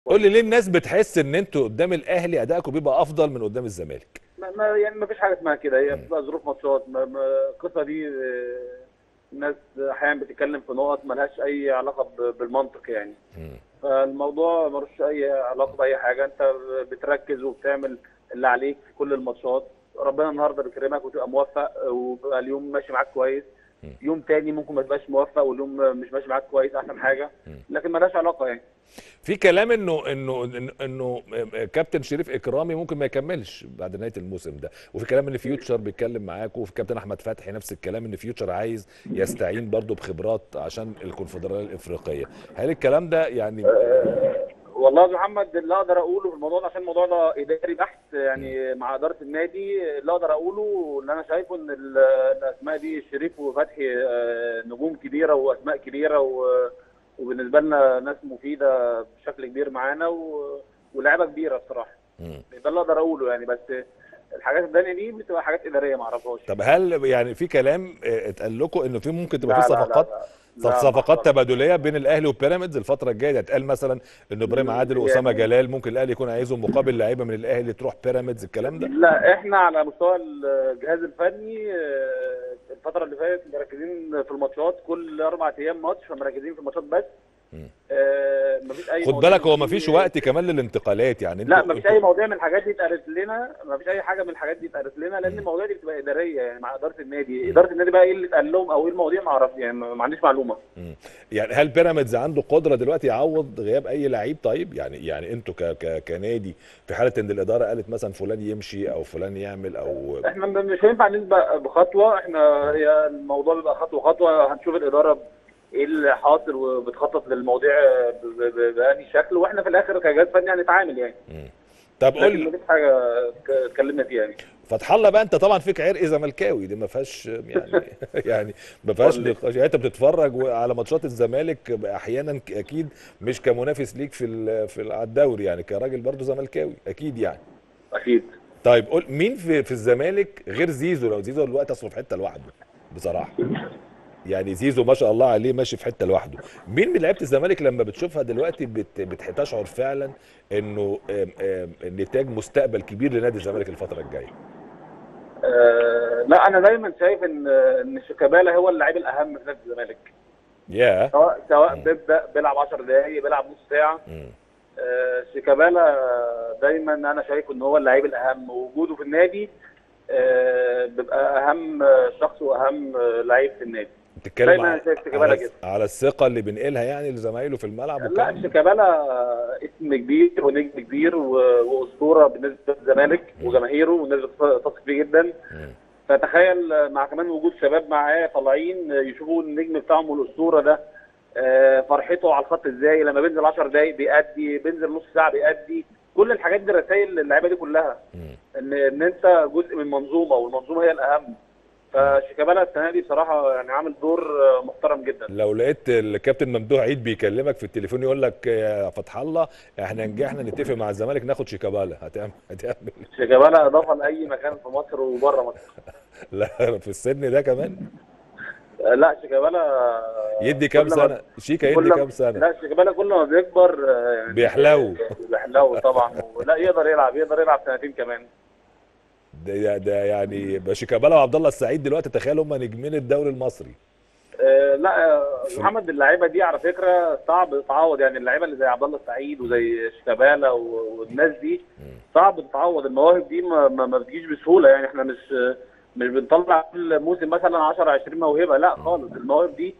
قول لي ليه الناس بتحس ان انتوا قدام الاهلي ادائكم بيبقى افضل من قدام الزمالك ما ما- يعني ما فيش حاجه اسمها كده هي بتبقى ظروف ماتشات ما- ما- القصه دي آه، الناس احيانا بتتكلم في نقط ملهاش اي علاقه ب- بالمنطق يعني مم. فالموضوع ملوش اي علاقه باي حاجه انت بتركز وبتعمل اللي عليك في كل الماتشات ربنا النهارده بيكرمك وتبقى موفق وبقى اليوم ماشي معاك كويس م. يوم تاني ممكن ما تبقاش موفق واليوم مش ماشي معاك كويس احسن حاجه م. لكن ملهاش علاقه يعني في كلام انه انه انه, إنه كابتن شريف اكرامي ممكن ما يكملش بعد نهايه الموسم ده وفي كلام ان فيوتشر بيتكلم معاكم وفي كابتن احمد فتحي نفس الكلام ان فيوتشر عايز يستعين برضه بخبرات عشان الكونفدراليه الافريقيه هل الكلام ده يعني والله يا محمد اللي اقدر اقوله في الموضوع ده عشان الموضوع ده اداري بحت يعني مع اداره النادي اللي اقدر اقوله اللي انا شايفه ان ال- الاسماء دي شريف وفتحي آه، نجوم كبيره واسماء كبيره و- وبالنسبه لنا ناس مفيده بشكل كبير معانا و- ولاعيبه كبيره بصراحه مم. ده اللي اقدر اقوله يعني بس الحاجات الثانيه دي بتبقى حاجات اداريه ما اعرفهاش طب هل يعني في كلام اه، اتقال لكم انه في ممكن تبقى لا في لا لا صفقات لا. لا، ما صفقات حصلش. تبادليه بين الاهلي وبيراميدز الفتره الجايه ده اتقال مثلا ان ابراهيم عادل واسامه يعني- جلال ممكن الاهلي يكون عايزهم مقابل لعيبه من الاهلي تروح بيراميدز الكلام ده لا احنا على مستوى الجهاز الفني آه، الفتره اللي فاتت مركزين في الماتشات كل اربع ايام ماتش فمركزين في الماتشات بس مم. آه، مفيش اي خد مواضيع بالك هو من مفيش دي- وقت كمان للانتقالات يعني لا انتوا- مفيش انتوا- اي مواضيع من الحاجات دي اتقالت لنا مفيش اي حاجه من الحاجات دي اتقالت لنا لان المواضيع دي بتبقى اداريه يعني مع اداره النادي اداره النادي بقى ايه اللي اتقال لهم او ايه المواضيع ما اعرفش يعني ما ما عنديش معلومه مم. يعني هل بيراميدز عنده قدره دلوقتي يعوض غياب اي لعيب طيب يعني يعني انتوا ك ك كنادي في حاله ان الاداره قالت مثلا فلان يمشي او فلان يعمل او احنا م- مش هينفع نسبق بخطوه احنا هي الموضوع بيبقى خطوه خطوه هنشوف الاداره ايه اللي حاصل وبتخطط للمواضيع ب- ب- بأنهي شكل واحنا في الاخر كجهاز فني هنتعامل يعني مم. طب لكن قول مفيش حاجه ك- اتكلمنا فيها يعني فتح الله بقى انت طبعا فيك عرق زملكاوي دي ما فيهاش يعني يعني ما فيهاش قول لي. نقاش يعني انت بتتفرج على ماتشات الزمالك احيانا ك- اكيد مش كمنافس ليك في ال- في ال- على الدوري يعني كراجل برضو زملكاوي اكيد يعني اكيد طيب قول مين في في الزمالك غير زيزو لو زيزو دلوقتي اصله في حته لوحده بصراحه يعني زيزو ما شاء الله عليه ماشي في حته لوحده مين من لعيبه الزمالك لما بتشوفها دلوقتي بت بت- تشعر فعلا انه آم، آم، نتاج مستقبل كبير لنادي الزمالك الفتره الجايه آه لا انا دايما شايف ان ان شيكابالا هو اللاعب الاهم في نادي الزمالك يا سواء سواء مم. بيبدا بيلعب 10 دقائق بيلعب نص ساعه مم. آه، شيكابالا دايما انا شايف ان هو اللعيب الاهم ووجوده في النادي آه، بيبقى اهم شخص واهم لعيب في النادي بتتكلم دايما على, أنا شايف شيكابالا على, كده. على الثقه اللي بينقلها يعني لزمايله في الملعب والكلام لا ده؟ شيكابالا اسم كبير ونجم كبير و- واسطوره بالنسبه للزمالك مم. وجماهيره والناس بتثق فيه جدا مم. فتخيل مع كمان وجود شباب معاه طالعين يشوفوا النجم بتاعهم والاسطوره ده آه، فرحته على الخط ازاي لما بينزل 10 دقايق بيأدي بينزل نص ساعه بيأدي كل الحاجات دي رسائل للعيبه دي كلها مم. ان ان انت جزء من منظومه والمنظومه هي الاهم فشيكابالا السنه دي بصراحه يعني عامل دور آه، محترم جدا لو لقيت الكابتن ممدوح عيد بيكلمك في التليفون يقول لك يا فتح الله احنا نجحنا نتفق مع الزمالك ناخد شيكابالا هتعمل هتعمل شيكابالا اضافه لاي مكان في مصر وبره مصر لا في السن ده كمان آه، لا شيكابالا آه، يدي كام كل ما- سنه شيكا كل يدي ما- كام سنه لا شيكابالا كل ما بيكبر آه، يعني بيحلو. بيحلو طبعا لا يقدر يلعب يقدر يلعب سنتين كمان ده ده يعني يبقى شيكابالا وعبد الله السعيد دلوقتي تخيل هم نجمين الدوري المصري آه، لا آه، في- محمد اللعيبه دي على فكره صعب تتعوض يعني اللعيبه اللي زي عبد الله السعيد وزي شيكابالا و- والناس دي صعب تتعوض المواهب دي ما, ما, ما بتجيش بسهوله يعني احنا مش مش بنطلع كل موسم مثلا 10 20 موهبه لا خالص المواهب دي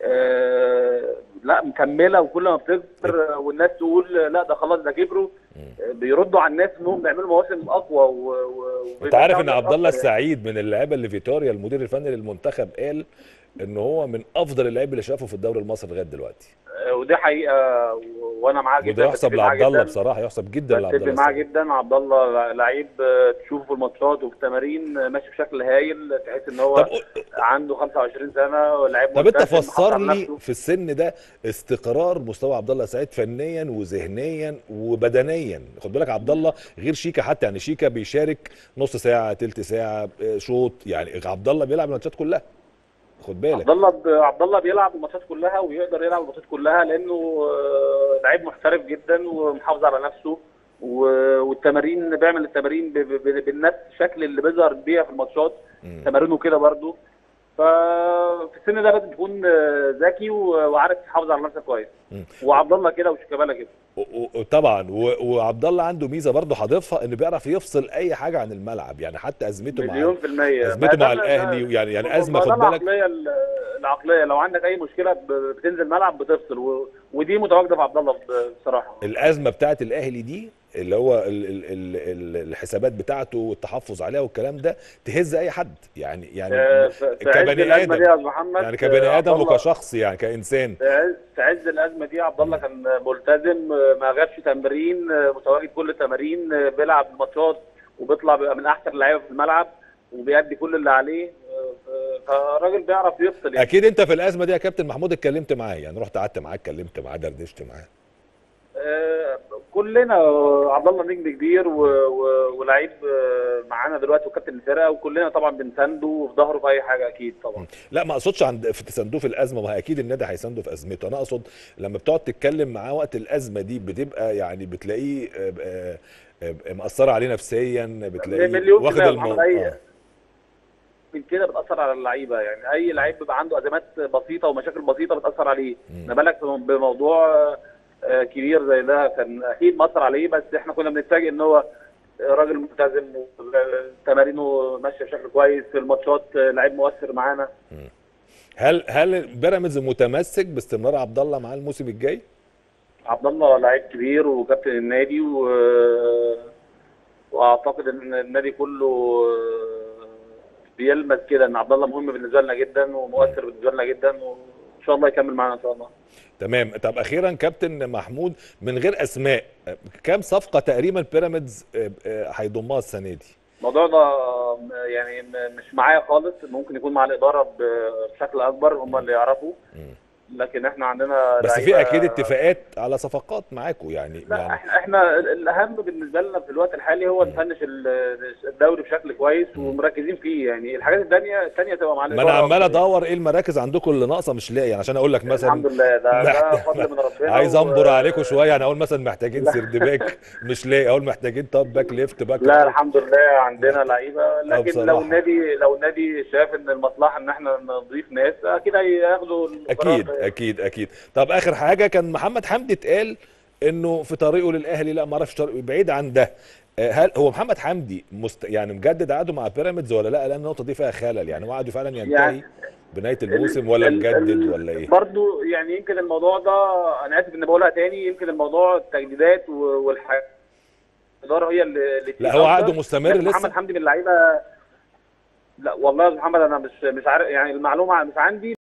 آه لا مكمله وكل ما بتكبر والناس تقول لا ده خلاص ده كبروا آه، بيردوا على الناس انهم بيعملوا مواسم اقوى و, و انت عارف ان وبيمتعوا عبد الله الناس أكتر يعني. السعيد من اللعيبه اللي فيتوريا المدير الفني للمنتخب قال ان هو من افضل اللعيبه اللي شافه في الدوري المصري لغايه دلوقتي آه، ودي حقيقه و- وانا معاه جدا وده يحسب بتفق معاه لعبد الله جداً. بصراحه يحسب جدا لعبد بتفق الله معاه السعيد. جدا عبد الله لعيب آه، تشوفه في الماتشات وفي التمارين آه، ماشي بشكل هايل تحس ان هو طب قول- عنده 25 سنه ولعيب طب انت ملتزم، فسر محافظ على لي نفسه. في السن ده استقرار مستوى عبد الله سعيد فنيا وذهنيا وبدنيا خد بالك عبد الله غير شيكا حتى يعني شيكا بيشارك نص ساعه تلت ساعه اه، شوط يعني عبد الله بيلعب الماتشات كلها خد بالك عبد الله عبد الله بيلعب الماتشات كلها ويقدر يلعب الماتشات كلها لانه آه، لعيب محترف جدا ومحافظ على نفسه و- والتمارين بيعمل التمارين ب- ب- ب- بالنفس الشكل اللي بيظهر بيها في الماتشات مم. تمارينه كده برده ففي السن ده لازم تكون آه، ذكي و- وعارف تحافظ على نفسك كويس مم. وعبد الله كده وشيكابالا كده و- و- وطبعا و- وعبد الله عنده ميزه برضه هضيفها انه بيعرف يفصل اي حاجه عن الملعب يعني حتى ازمته مع مليون في المية ازمته مع ما ده- الاهلي يعني يعني ازمه ما ده خد بالك العقلية ال- العقلية لو عندك أي مشكلة ب- بتنزل ملعب بتفصل و... ودي متواجدة في عبد الله ب- بصراحة الازمه بتاعت الاهلي دي اللي هو ال ال ال ال الحسابات بتاعته والتحفظ عليها والكلام ده تهز اي حد يعني يعني آه، في في عز كبني الأزمة ادم دي يا أستاذ محمد يعني كبني آه، ادم عبد الله- وكشخص يعني كانسان في عز- في عز الأزمة دي عبد الله كان ملتزم آه، ما غابش تمرين آه، متواجد كل التمارين آه، بيلعب ماتشات وبيطلع بيبقى من أحسن اللعيبة في الملعب وبيأدي كل اللي عليه آه، فالراجل بيعرف يفصل يعني اكيد انت في الازمه دي يا كابتن محمود اتكلمت معاه يعني رحت قعدت معاه اتكلمت معاه دردشت معاه آه، كلنا آه، عبد الله نجم كبير و- و- ولعيب آه، معانا دلوقتي وكابتن الفرقه وكلنا طبعا بنسانده وفي ظهره في اي حاجه اكيد طبعا لا ما اقصدش عند في تساندوه في الازمه ما هي اكيد النادي هيسانده في ازمته انا اقصد لما بتقعد تتكلم معاه وقت الازمه دي بتبقى يعني بتلاقيه آه، آه، آه، مأثره عليه نفسيا بتلاقيه مليون في واخد المية الموضوع محمد، أي- آه. من كده بتاثر على اللعيبه يعني اي لعيب بيبقى عنده ازمات بسيطه ومشاكل بسيطه بتاثر عليه مم. ما بالك بموضوع آه، كبير زي ده كان اكيد مأثر عليه بس احنا كنا بنتفاجئ ان هو راجل ملتزم تمارينه ماشيه بشكل كويس في الماتشات آه، لعيب مؤثر معانا هل هل بيراميدز متمسك باستمرار عبد الله معاه الموسم الجاي؟ عبد الله لعيب كبير وكابتن النادي و... واعتقد ان النادي كله بيلمس كده ان عبد الله مهم بالنسبه لنا جدا ومؤثر بالنسبه لنا جدا وان شاء الله يكمل معانا ان شاء الله تمام طب اخيرا كابتن محمود من غير اسماء كام صفقه تقريبا بيراميدز آه، آه، هيضمها السنه دي؟ الموضوع ده يعني م- مش معايا خالص ممكن يكون مع الاداره ب- بشكل اكبر هم اللي يعرفوا مم. لكن احنا عندنا بس في لعيبة- اكيد اتفاقات على صفقات معاكم يعني لا يعني احنا احنا الاهم بالنسبه لنا في الوقت الحالي هو نفنش ال- الدوري بشكل كويس ومركزين فيه يعني الحاجات الثانيه الثانيه تبقى مع ما انا الإدارة عمال أكتر. ادور ايه المراكز عندكم اللي ناقصه مش لاقي يعني عشان اقول لك مثلا الحمد لله ده ده محت- فضل من ربنا عايز و- انبر عليكم شويه يعني اقول مثلا محتاجين سيرد باك مش لاقي اقول محتاجين طب باك ليفت باك لا رايت. الحمد لله عندنا لعيبه لكن بصراحة. لو النادي لو النادي شاف ان المصلحه ان احنا نضيف ناس اكيد هياخدوا القرار اكيد ده. اكيد اكيد طب اخر حاجه كان محمد حمدي اتقال انه في طريقه للاهلي لا ما اعرفش طريقه بعيد عن ده آه، هل هو محمد حمدي مست... يعني مجدد عقده مع بيراميدز ولا لا لان النقطه دي فيها خلل يعني وعده فعلا ينتهي يعني بنهايه الموسم ولا ال- مجدد ال- ولا ايه برضو يعني يمكن الموضوع ده انا اسف اني بقولها تاني يمكن الموضوع التجديدات والحاجات الاداره هي اللي اللي لا هو فيه عقده أكتر. مستمر لكن لسه محمد حمدي من اللعيبه لا والله يا أستاذ محمد انا مش مش عارف يعني المعلومه مش عندي